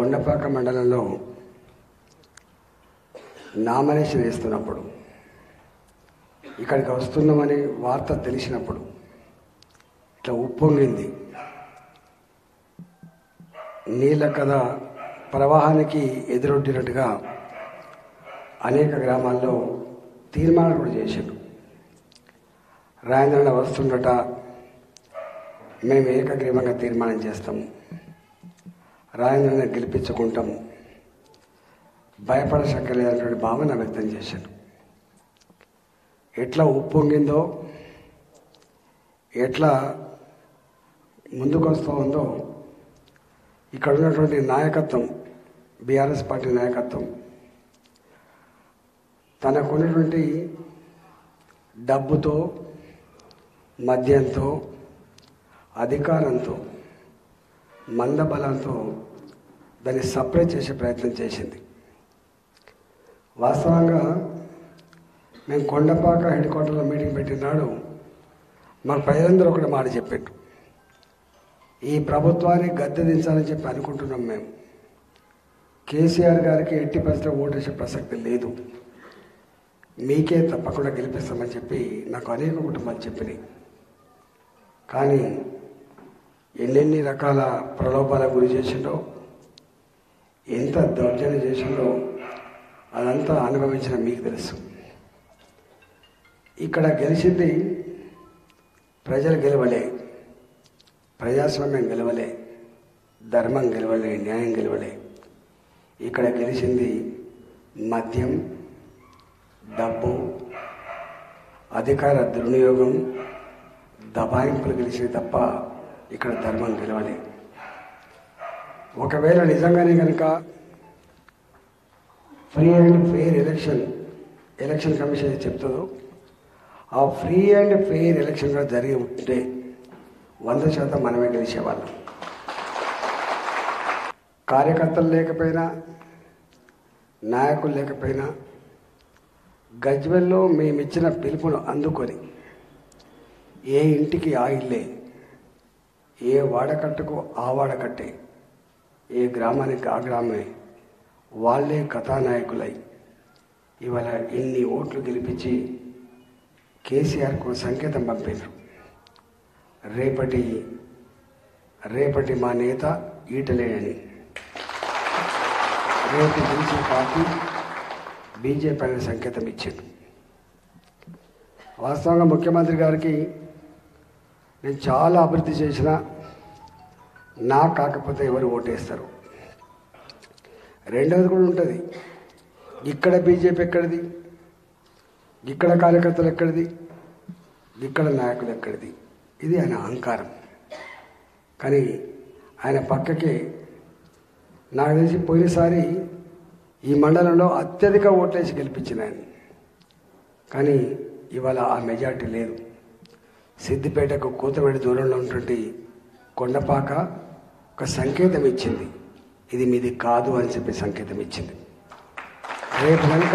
కొండపాక మండలంలో నామినేషన్ వేస్తున్నప్పుడు ఇక్కడికి వస్తున్నామని వార్త తెలిసినప్పుడు ఇట్లా ఉప్పొంగింది నీళ్ళ కథ ప్రవాహానికి ఎదురొడ్డినట్టుగా అనేక గ్రామాల్లో తీర్మానాలు కూడా చేశారు రాయంద్రన వస్తుండట మేము ఏకగ్రీవంగా తీర్మానం చేస్తాము రాయంద్రని గెలిపించుకుంటాము భయపడసక్కర్లేదన్నటువంటి భావన వ్యక్తం చేశారు ఎట్లా ఉప్పొంగిందో ఎట్లా ముందుకు వస్తూ ఉందో ఇక్కడ ఉన్నటువంటి నాయకత్వం బీఆర్ఎస్ పార్టీ నాయకత్వం తనకున్నటువంటి డబ్బుతో మద్యంతో అధికారంతో మందబలంతో దాన్ని సపరేట్ చేసే ప్రయత్నం చేసింది వాస్తవంగా మేము కొండపాక హెడ్ క్వార్టర్లో మీటింగ్ పెట్టినాడు మాకు ప్రజలందరూ ఒకటి మాట చెప్పారు ఈ ప్రభుత్వాన్ని గద్దె దించాలని చెప్పి అనుకుంటున్నాం మేము కేసీఆర్ గారికి ఎట్టి పరిస్థితుల్లో ఓటేసే ప్రసక్తి లేదు మీకే తప్పకుండా గెలిపిస్తామని చెప్పి నాకు అనేక కుటుంబాలు చెప్పినాయి కానీ ఎన్నెన్ని రకాల ప్రలోభాలకు గురి చేసిండో ఎంత దౌర్జన్యం చేసిండో అదంతా అనుభవించిన మీకు తెలుసు ఇక్కడ గెలిచింది ప్రజలు గెలవలే ప్రజాస్వామ్యం గెలవలే ధర్మం గెలవలే న్యాయం గెలవలే ఇక్కడ గెలిచింది మద్యం డబ్బు అధికార దుర్వినియోగం దబాయింపులు గెలిచినాయి తప్ప ఇక్కడ ధర్మం గెలవలే ఒకవేళ నిజంగానే కనుక free and fair election election commission చెప్తుందో ఆ ఫ్రీ అండ్ ఫెయిర్ ఎలక్షన్ కూడా జరిగి ఉంటే వంద శాతం మనమే గెలిచేవాళ్ళం కార్యకర్తలు లేకపోయినా నాయకులు లేకపోయినా గజ్వెల్లో మేమిచ్చిన పిలుపును అందుకొని ఏ ఇంటికి ఆ ఇల్లే ఏ వాడకట్టుకు ఆ వాడకట్టే ఏ గ్రామానికి ఆ గ్రామే వాళ్ళే కథానాయకులై ఇవాళ ఇన్ని ఓట్లు గెలిపించి కేసీఆర్కు సంకేతం పంపారు రేపటి రేపటి మా నేత ఈటలేనని రేపు గెలిచే పార్టీ బీజేపీ అనే సంకేతం ఇచ్చారు వాస్తవంగా ముఖ్యమంత్రి గారికి నేను చాలా అభివృద్ధి చేసిన నా కాకపోతే ఎవరు ఓటేస్తారు రెండవది కూడా ఉంటుంది ఇక్కడ బీజేపీ ఎక్కడిది ఇక్కడ కార్యకర్తలు ఎక్కడిది ఇక్కడ నాయకులు ఎక్కడిది ఇది ఆయన అహంకారం కానీ ఆయన పక్కకి నాకు తెలిసి పోయినసారి ఈ మండలంలో అత్యధిక ఓట్లేసి గెలిపించిన ఆయన కానీ ఇవాళ ఆ మెజార్టీ లేదు సిద్దిపేటకు కూతవేడి దూరంలో ఉన్నటువంటి కొండపాక ఒక సంకేతం ఇచ్చింది ఇది మీది కాదు అని చెప్పి సంకేతం ఇచ్చింది రేపు కనుక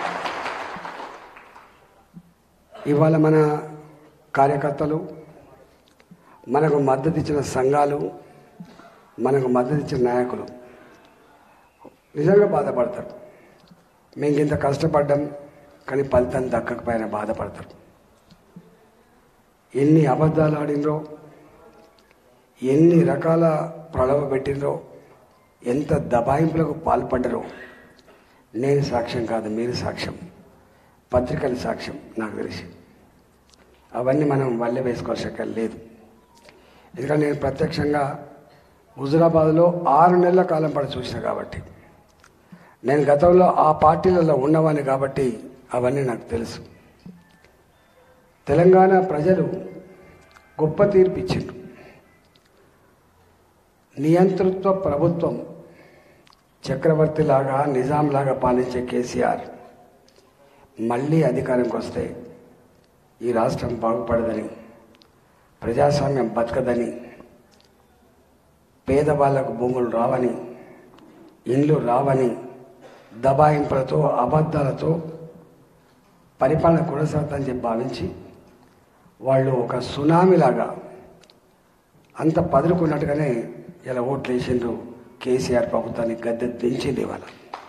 ఇవాళ మన కార్యకర్తలు మనకు మద్దతు ఇచ్చిన సంఘాలు మనకు మద్దతు ఇచ్చిన నాయకులు నిజంగా బాధపడతారు మేము ఇంత కష్టపడ్డాం కానీ ఫలితం దక్కకపోయినా బాధపడతారు ఎన్ని అబద్ధాలు ఆడినరో ఎన్ని రకాల ప్రళవ పెట్టినరో ఎంత దబాయింపులకు పాల్పడ్డరో నేను సాక్ష్యం కాదు మీరు సాక్ష్యం పత్రికల సాక్ష్యం నాకు తెలిసి అవన్నీ మనం వల్లే వేసుకోవాల్సిన లేదు ఎందుకంటే నేను ప్రత్యక్షంగా హుజురాబాద్లో ఆరు నెలల కాలం పాటు చూసిన కాబట్టి నేను గతంలో ఆ పార్టీలలో ఉన్నవాని కాబట్టి అవన్నీ నాకు తెలుసు తెలంగాణ ప్రజలు గొప్ప తీర్పు ఇచ్చిండ్రు నియంతృత్వ ప్రభుత్వం చక్రవర్తిలాగా నిజాంలాగా పాలించే కేసీఆర్ మళ్ళీ అధికారంకి వస్తే ఈ రాష్ట్రం బాగుపడదని ప్రజాస్వామ్యం బతకదని పేదవాళ్లకు భూములు రావని ఇండ్లు రావని దబాయింపులతో అబద్ధాలతో పరిపాలన కొనసాగుతుందని చెప్పి భావించి వాళ్ళు ఒక సునామీలాగా అంత పదులుకున్నట్టుగానే ఇలా ఓట్లు వేసిండ్రు కేసీఆర్ ప్రభుత్వాన్ని గద్దె దించింది ఇవాళ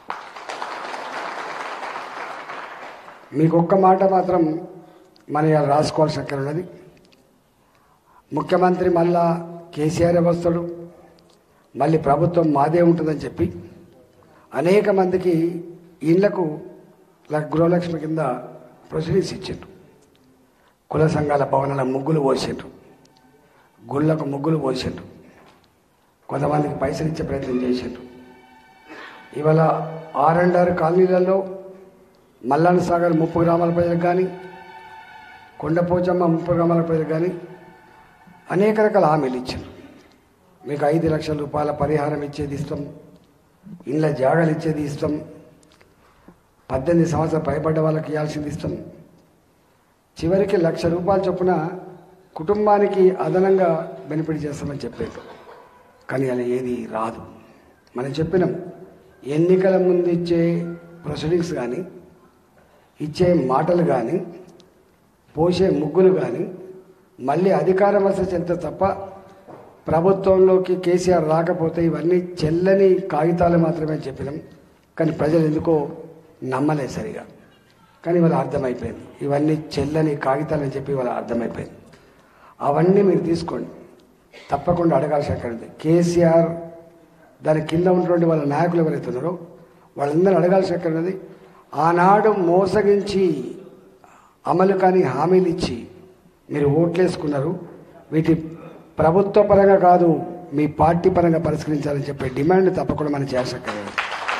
మీకు ఒక్క మాట మాత్రం మన ఇవాళ రాసుకోవాల్సిన అక్కడ ఉన్నది ముఖ్యమంత్రి మళ్ళా కేసీఆర్ వస్తాడు మళ్ళీ ప్రభుత్వం మాదే ఉంటుందని చెప్పి అనేక మందికి ఇళ్లకు ల- గృహలక్ష్మి కింద ప్రొసీడింగ్స్ ఇచ్చిండ్రు కుల సంఘాల భవనాల ముగ్గులు పోసిండ్రు గుళ్ళకు ముగ్గులు పోసిండ్రు కొంతమందికి పైసలు ఇచ్చే ప్రయత్నం చేసిండ్రు ఇవాళ ఆర్ అండ్ ఆర్ కాలనీలలో మల్లాన్ సాగర్ ముప్పు గ్రామాల ప్రజలకు కానీ కొండపోచమ్మ ముప్పు గ్రామాల ప్రజలకు కానీ అనేక రకాల హామీలు ఇచ్చారు మీకు ఐదు లక్షల రూపాయల పరిహారం ఇచ్చేది ఇస్తాం ఇళ్ళ జాగాలు ఇచ్చేది ఇస్తాం పద్దెనిమిది సంవత్సరాలు పైబడ్డ వాళ్ళకి ఇవ్వాల్సింది ఇస్తాం చివరికి లక్ష రూపాయల చొప్పున కుటుంబానికి అదనంగా బెనిఫిట్ చేస్తామని చెప్పారు కానీ అలా ఏది రాదు మనం చెప్పినాం ఎన్నికల ముందు ఇచ్చే ప్రొసీడింగ్స్ కానీ ఇచ్చే మాటలు కానీ పోసే ముగ్గులు కానీ మళ్ళీ అధికారం వస్తే చెల్తే తప్ప ప్రభుత్వంలోకి కేసీఆర్ రాకపోతే ఇవన్నీ చెల్లని కాగితాలు మాత్రమే చెప్పినాం కానీ ప్రజలు ఎందుకో నమ్మలేదు సరిగా కానీ ఇవాళ అర్థమైపోయింది ఇవన్నీ చెల్లని కాగితాలని చెప్పి ఇవాళ అర్థమైపోయింది అవన్నీ మీరు తీసుకోండి తప్పకుండా అడగాల్సి అక్కడ ఉంది కేసీఆర్ దాని కింద ఉన్నటువంటి వాళ్ళ నాయకులు ఎవరైతే ఉన్నారో వాళ్ళందరూ అడగాల్సి అక్కడ ఉన్నది ఆనాడు మోసగించి అమలు కాని హామీలు ఇచ్చి మీరు ఓట్లేసుకున్నారు వీటి ప్రభుత్వ పరంగా కాదు మీ పార్టీ పరంగా పరిష్కరించాలని చెప్పే డిమాండ్ తప్పకుండా మనం చేసక్కర్లేదు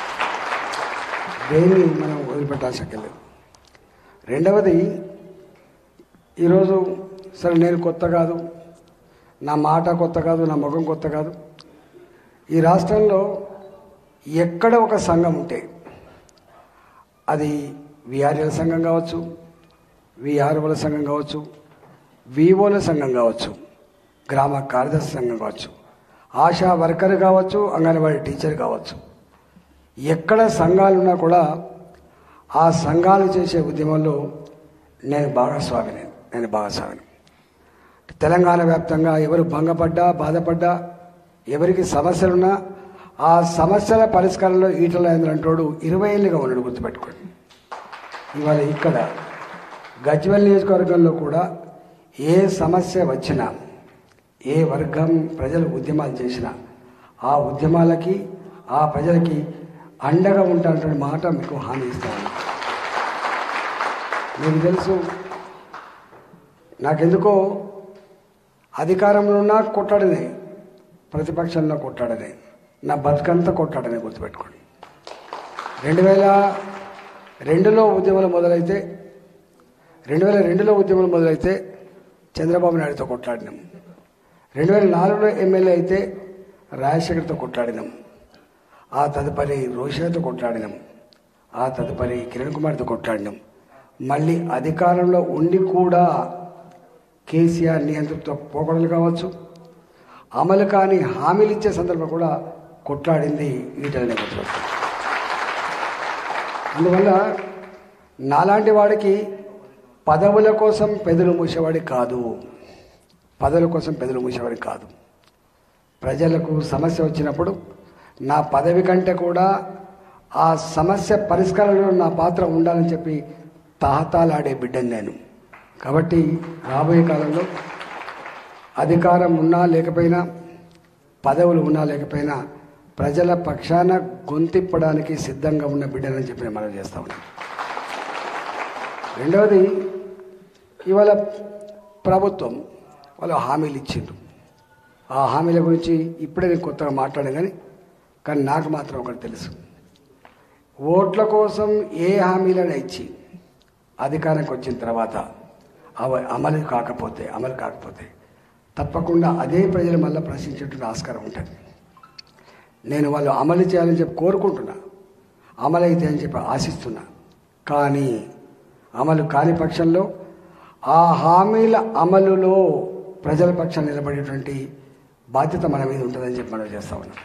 దేన్ని మనం వదిలిపెట్టాల్సి అక్కర్లేదు రెండవది ఈరోజు సరే నేను కొత్త కాదు నా మాట కొత్త కాదు నా ముఖం కొత్త కాదు ఈ రాష్ట్రంలో ఎక్కడ ఒక సంఘం ఉంటే అది విఆర్ఎల్ సంఘం కావచ్చు విఆర్ఓల సంఘం కావచ్చు వివోల సంఘం కావచ్చు గ్రామ కార్యదర్శి సంఘం కావచ్చు ఆశా వర్కర్ కావచ్చు అంగన్వాడీ టీచర్ కావచ్చు ఎక్కడ సంఘాలు ఉన్నా కూడా ఆ సంఘాలు చేసే ఉద్యమంలో నేను భాగస్వామిని నేను భాగస్వామిని తెలంగాణ వ్యాప్తంగా ఎవరు భంగపడ్డా బాధపడ్డా ఎవరికి సమస్యలున్నా ఆ సమస్యల పరిష్కారంలో ఈటల అంటోడు ఇరవై ఏళ్ళుగా ఉన్నాడు గుర్తుపెట్టుకోండి ఇవాళ ఇక్కడ గజ్వెల్ నియోజకవర్గంలో కూడా ఏ సమస్య వచ్చినా ఏ వర్గం ప్రజలు ఉద్యమాలు చేసినా ఆ ఉద్యమాలకి ఆ ప్రజలకి అండగా ఉంటానటువంటి మాట మీకు హామీ ఇస్తాను మీకు తెలుసు నాకెందుకో అధికారంలో ఉన్నా కొట్టాడనే ప్రతిపక్షంలో కొట్టాడనే నా బతుకంతా కొట్టాడనే గుర్తుపెట్టుకోండి రెండు వేల రెండులో ఉద్యమాలు మొదలైతే రెండు వేల రెండులో ఉద్యమాలు మొదలైతే చంద్రబాబు నాయుడుతో కొట్లాడినాం రెండు వేల నాలుగులో ఎమ్మెల్యే అయితే రాజశేఖర్తో కొట్లాడినాం ఆ తదుపరి రోషియాతో కొట్లాడినాం ఆ తదుపరి కిరణ్ కుమార్తో కొట్లాడినాం మళ్ళీ అధికారంలో ఉండి కూడా కేసీఆర్ నియంత్రణతో పోకడలు కావచ్చు అమలు కాని హామీలు ఇచ్చే సందర్భం కూడా కొట్లాడింది ఈటలనే గుర్తుపెట్టుకోండి అందువల్ల నాలాంటి వాడికి పదవుల కోసం పెదలు మూసేవాడి కాదు పదవుల కోసం పెదలు మూసేవాడి కాదు ప్రజలకు సమస్య వచ్చినప్పుడు నా పదవి కంటే కూడా ఆ సమస్య పరిష్కారంలో నా పాత్ర ఉండాలని చెప్పి తాహతాలాడే బిడ్డని నేను కాబట్టి రాబోయే కాలంలో అధికారం ఉన్నా లేకపోయినా పదవులు ఉన్నా లేకపోయినా ప్రజల పక్షాన గొంతిప్పడానికి సిద్ధంగా ఉన్న బిడ్డలని చెప్పి నేను మనం చేస్తా ఉన్నాను రెండవది ఇవాళ ప్రభుత్వం వాళ్ళు హామీలు ఇచ్చిండ్రు ఆ హామీల గురించి ఇప్పుడే నేను కొత్తగా మాట్లాడాను కానీ కానీ నాకు మాత్రం ఒకటి తెలుసు ఓట్ల కోసం ఏ హామీలను ఇచ్చి అధికారానికి వచ్చిన తర్వాత అవ అమలు కాకపోతే అమలు కాకపోతే తప్పకుండా అదే ప్రజలు మళ్ళీ ప్రశ్నించేటువంటి ఆస్కారం ఉంటుంది నేను వాళ్ళు అమలు చేయాలని చెప్పి కోరుకుంటున్నా అమలు అయితే అని చెప్పి ఆశిస్తున్నా కానీ అమలు కాని పక్షంలో ఆ హామీల అమలులో ప్రజల పక్షాన్ని నిలబడేటువంటి బాధ్యత మన మీద ఉంటుందని చెప్పి మనం చేస్తా ఉన్నాం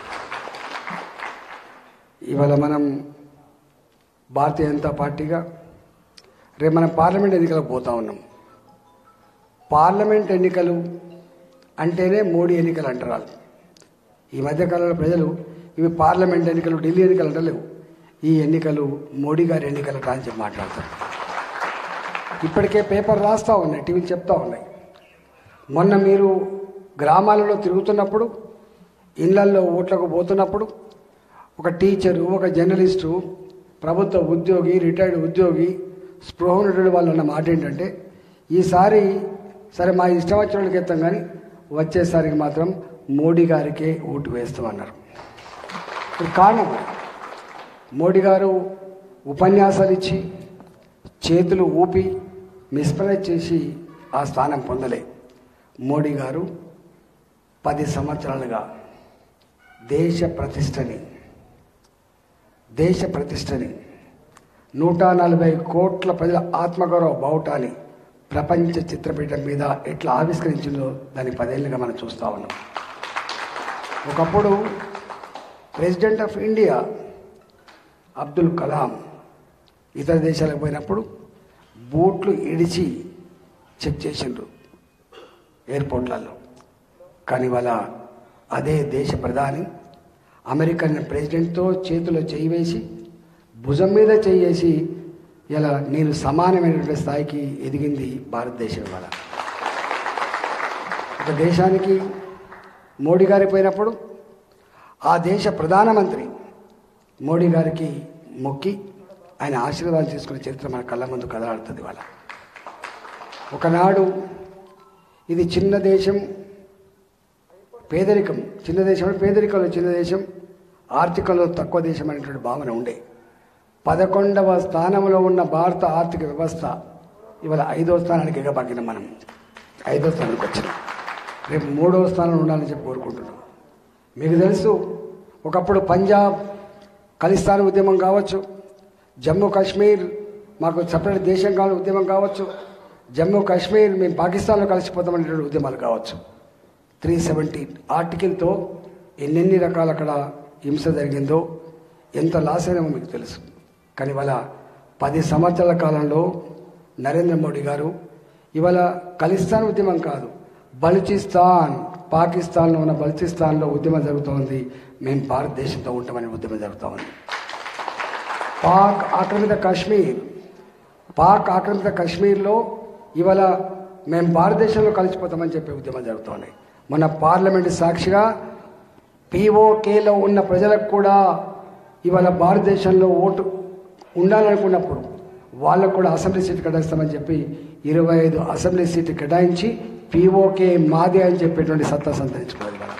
ఇవాళ మనం భారతీయ జనతా పార్టీగా రేపు మనం పార్లమెంట్ ఎన్నికలకు పోతా ఉన్నాం పార్లమెంట్ ఎన్నికలు అంటేనే మోడీ ఎన్నికలు అంటారు వాళ్ళు. ఈ మధ్యకాలంలో ప్రజలు ఇవి పార్లమెంట్ ఎన్నికలు ఢిల్లీ ఎన్నికలు అంటలేవు ఈ ఎన్నికలు మోడీ గారి ఎన్నికలు అని చెప్పి మాట్లాడతారు ఇప్పటికే పేపర్ రాస్తూ ఉన్నాయి టీవీలు చెప్తా ఉన్నాయి మొన్న మీరు గ్రామాలలో తిరుగుతున్నప్పుడు ఇళ్లల్లో ఓట్లకు పోతున్నప్పుడు ఒక టీచరు ఒక జర్నలిస్టు ప్రభుత్వ ఉద్యోగి రిటైర్డ్ ఉద్యోగి స్పృహ ఉన్నటువంటి వాళ్ళు అన్న మాట ఏంటంటే ఈసారి సరే మా ఇష్టం వచ్చిన వాళ్ళకి ఎత్తాం కానీ వచ్చేసరికి మాత్రం మోడీ గారికే ఓటు వేస్తామన్నారు ఇది కారణం మోడీ గారు ఉపన్యాసాలు ఇచ్చి చేతులు ఊపి మిస్ప్రైజ్ చేసి ఆ స్థానం పొందలే మోడీ గారు పది సంవత్సరాలుగా దేశ ప్రతిష్టని దేశ ప్రతిష్టని నూట నలభై కోట్ల ప్రజల ఆత్మగౌరవ బావుటాన్ని ప్రపంచ చిత్రపీఠం మీద ఎట్లా ఆవిష్కరించిందో దాని పదేళ్ళుగా మనం చూస్తూ ఉన్నాం ఒకప్పుడు president of India Abdul Kalam ఇతర దేశాలకు పోయినప్పుడు బూట్లు ఇడిచి చెక్ చేసిండ్రు ఎయిర్పోర్ట్లలో కానీ వాళ్ళ అదే దేశ ప్రధాని అమెరికన్ ప్రెసిడెంట్తో చేతిలో చేయి వేసి భుజం మీద చేయి వేసి ఇలా నేను సమానమైనటువంటి స్థాయికి ఎదిగింది భారతదేశం ఇవాళ ఒక దేశానికి మోడీ గారి పోయినప్పుడు ఆ దేశ ప్రధానమంత్రి మోడీ గారికి మొక్కి ఆయన ఆశీర్వాదం తీసుకునే చరిత్ర మన కళ్ళ ముందు కదలాడుతుంది ఇవాళ ఒకనాడు ఇది చిన్న దేశం పేదరికం చిన్న దేశం అంటే పేదరికంలో చిన్న దేశం ఆర్థికంలో తక్కువ దేశం అనేటువంటి భావన ఉండే పదకొండవ స్థానంలో ఉన్న భారత ఆర్థిక వ్యవస్థ ఇవాళ ఐదో స్థానానికి ఎగబాకిన మనం ఐదో స్థానానికి వచ్చినాం రేపు మూడవ స్థానంలో ఉండాలని చెప్పి కోరుకుంటున్నాం మీకు తెలుసు ఒకప్పుడు పంజాబ్ ఖలిస్తాన్ ఉద్యమం కావచ్చు జమ్మూ కాశ్మీర్ మాకు సపరేట్ దేశం కావాలని ఉద్యమం కావచ్చు జమ్మూ కాశ్మీర్ మేము పాకిస్తాన్లో కలిసిపోతామనేటువంటి ఉద్యమాలు కావచ్చు త్రీ సెవెంటీ ఆర్టికల్తో ఎన్నెన్ని రకాల అక్కడ హింస జరిగిందో ఎంత లాస్ అయినామో మీకు తెలుసు కానీ ఇవాళ పది సంవత్సరాల కాలంలో నరేంద్ర మోడీ గారు ఇవాళ ఖలిస్తాన్ ఉద్యమం కాదు బలుచిస్తాన్ పాకిస్తాన్లో ఉన్న బలుచిస్తాన్లో ఉద్యమం జరుగుతోంది మేము భారతదేశంతో ఉంటామనే ఉద్యమం జరుగుతూ ఉంది పాక్ ఆక్రమిత కాశ్మీర్ పాక్ ఆక్రమిత కాశ్మీర్లో ఇవాళ మేము భారతదేశంలో కలిసిపోతామని చెప్పే ఉద్యమం జరుగుతున్నాయి మన పార్లమెంట్ సాక్షిగా పీఓకేలో ఉన్న ప్రజలకు కూడా ఇవాళ భారతదేశంలో ఓటు ఉండాలనుకున్నప్పుడు వాళ్ళకు కూడా అసెంబ్లీ సీట్ కేటాయిస్తామని చెప్పి ఇరవై ఐదు అసెంబ్లీ సీటు కేటాయించి పీఓకే మాదే అని చెప్పేటువంటి సత్తా సంతరించుకోవాలి మనం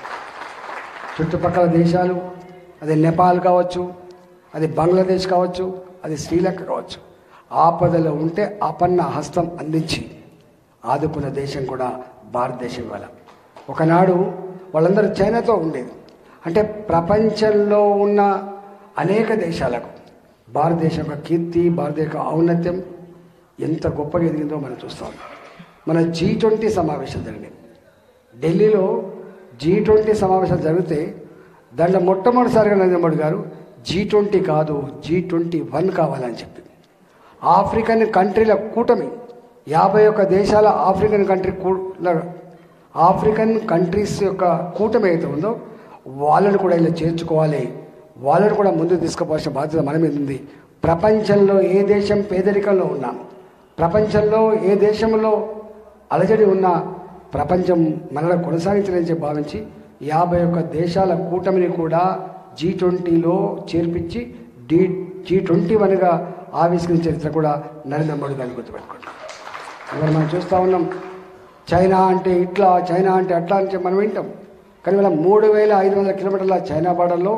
చుట్టుపక్కల దేశాలు అది నేపాల్ కావచ్చు అది బంగ్లాదేశ్ కావచ్చు అది శ్రీలంక కావచ్చు ఆపదలో ఉంటే ఆపన్న హస్తం అందించి ఆదుకున్న దేశం కూడా భారతదేశం ఇవాళ ఒకనాడు వాళ్ళందరూ చైనాతో ఉండేది అంటే ప్రపంచంలో ఉన్న అనేక దేశాలకు భారతదేశం యొక్క కీర్తి భారతదేశ యొక్క ఔన్నత్యం ఎంత గొప్పగా ఎదిగిందో మనం చూస్తాం మన జీ ట్వంటీ సమావేశం జరిగింది ఢిల్లీలో జీ ట్వంటీ సమావేశాలు జరిగితే దాంట్లో మొట్టమొదటిసారిగా నరేంద్ర మోడీ గారు జీ ట్వంటీ కాదు జీ ట్వంటీ వన్ కావాలని చెప్పి ఆఫ్రికన్ కంట్రీల కూటమి యాభై ఒక్క దేశాల ఆఫ్రికన్ కంట్రీ కూ- ఆఫ్రికన్ కంట్రీస్ యొక్క కూటమి అయితే ఉందో వాళ్ళని కూడా ఇలా చేర్చుకోవాలి వాళ్ళని కూడా ముందుకు తీసుకుపోవాల్సిన బాధ్యత మన మీద ఉంది ప్రపంచంలో ఏ దేశం పేదరికంలో ఉన్నా ప్రపంచంలో ఏ దేశంలో అలజడి ఉన్నా ప్రపంచం మనలో కొనసాగించాలని చెప్పి భావించి యాభై ఒక్క దేశాల కూటమిని కూడా జీ ట్వంటీలో చేర్పించి డి జీ ట్వంటీ వన్గా ఆవిష్కరించిన చరిత్ర కూడా నరేంద్ర మోడీ గారిని గుర్తుపెట్టుకోండి ఇవాళ మనం చూస్తూ ఉన్నాం చైనా అంటే ఇట్లా చైనా అంటే అట్లా అని చెప్పి మనం వింటాం కానీ ఇవాళ మూడు వేల ఐదు వందల కిలోమీటర్ల చైనా బార్డర్లో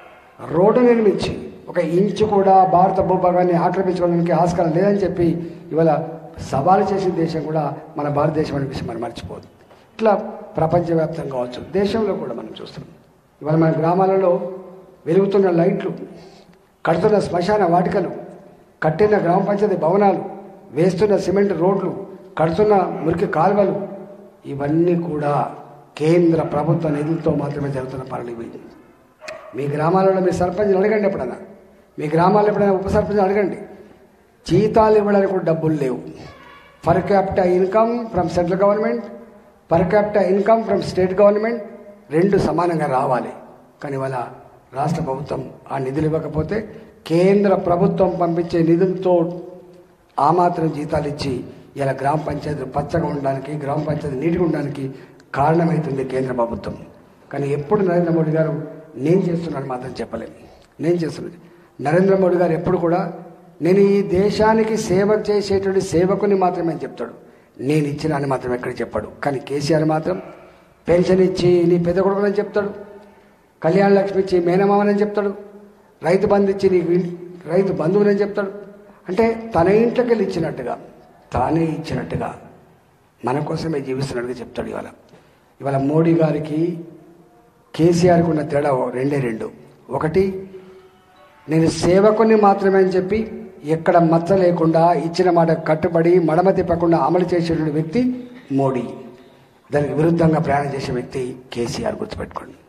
రోడ్డు నిర్మించి ఒక ఇంచు కూడా భారత భూభాగాన్ని ఆక్రమించుకోవడానికి ఆస్కారం లేదని చెప్పి ఇవాళ సవాలు చేసిన దేశం కూడా మన భారతదేశం అనే విషయం మనం మర్చిపోదు ఇట్లా ప్రపంచవ్యాప్తంగా కావచ్చు దేశంలో కూడా మనం చూస్తున్నాం ఇవాళ మన గ్రామాలలో వెలుగుతున్న లైట్లు కడుతున్న శ్మశాన వాటికలు కట్టిన గ్రామ పంచాయతీ భవనాలు వేస్తున్న సిమెంట్ రోడ్లు కడుతున్న మురికి కాలువలు ఇవన్నీ కూడా కేంద్ర ప్రభుత్వ నిధులతో మాత్రమే జరుగుతున్న పనులు ఇవి మీ గ్రామాలలో మీ సర్పంచ్ని అడగండి ఎప్పుడైనా మీ గ్రామాల్లో ఎప్పుడైనా ఉప సర్పంచ్ అడగండి జీతాలు ఇవ్వడానికి కూడా డబ్బులు లేవు per capital income from central government per capital income from state government రెండు సమానంగా రావాలి కానీ ఇవాళ రాష్ట్ర ప్రభుత్వం ఆ నిధులు ఇవ్వకపోతే కేంద్ర ప్రభుత్వం పంపించే నిధులతో ఆ మాత్రం జీతాలు ఇచ్చి ఇలా గ్రామ పంచాయతీలు పచ్చగా ఉండడానికి గ్రామ పంచాయతీ నీటిగా ఉండడానికి కారణమవుతుంది కేంద్ర ప్రభుత్వం కానీ ఎప్పుడు నరేంద్ర మోడీ గారు నేను చేస్తున్నాను మాత్రం చెప్పలేదు నేను చేస్తున్నది నరేంద్ర మోడీ గారు ఎప్పుడు కూడా నేను ఈ దేశానికి సేవ చేసేటువంటి సేవకుని మాత్రమే చెప్తాడు నేను ఇచ్చిన అని మాత్రం ఎక్కడ చెప్పాడు కానీ కేసీఆర్ మాత్రం పెన్షన్ ఇచ్చి నీ పెద్ద కొడుకునని చెప్తాడు కళ్యాణ లక్ష్మి ఇచ్చి మేనమామని చెప్తాడు రైతు బంధు ఇచ్చి నీకు ఇన్- రైతు బంధువులని చెప్తాడు అంటే తన ఇంట్లోకి వెళ్ళి ఇచ్చినట్టుగా తానే ఇచ్చినట్టుగా మన కోసమే జీవిస్తున్నట్టుగా చెప్తాడు ఇవాళ ఇవాళ మోడీ గారికి కేసీఆర్కి ఉన్న తేడా ఓ- రెండే రెండు ఒకటి నేను సేవకుని మాత్రమే అని చెప్పి ఎక్కడ మచ్చ లేకుండా ఇచ్చిన మాట కట్టుబడి మడమ తిప్పకుండా అమలు చేసేటువంటి వ్యక్తి మోడీ దానికి విరుద్ధంగా ప్రయాణం చేసే వ్యక్తి కేసీఆర్ గుర్తుపెట్టుకోండి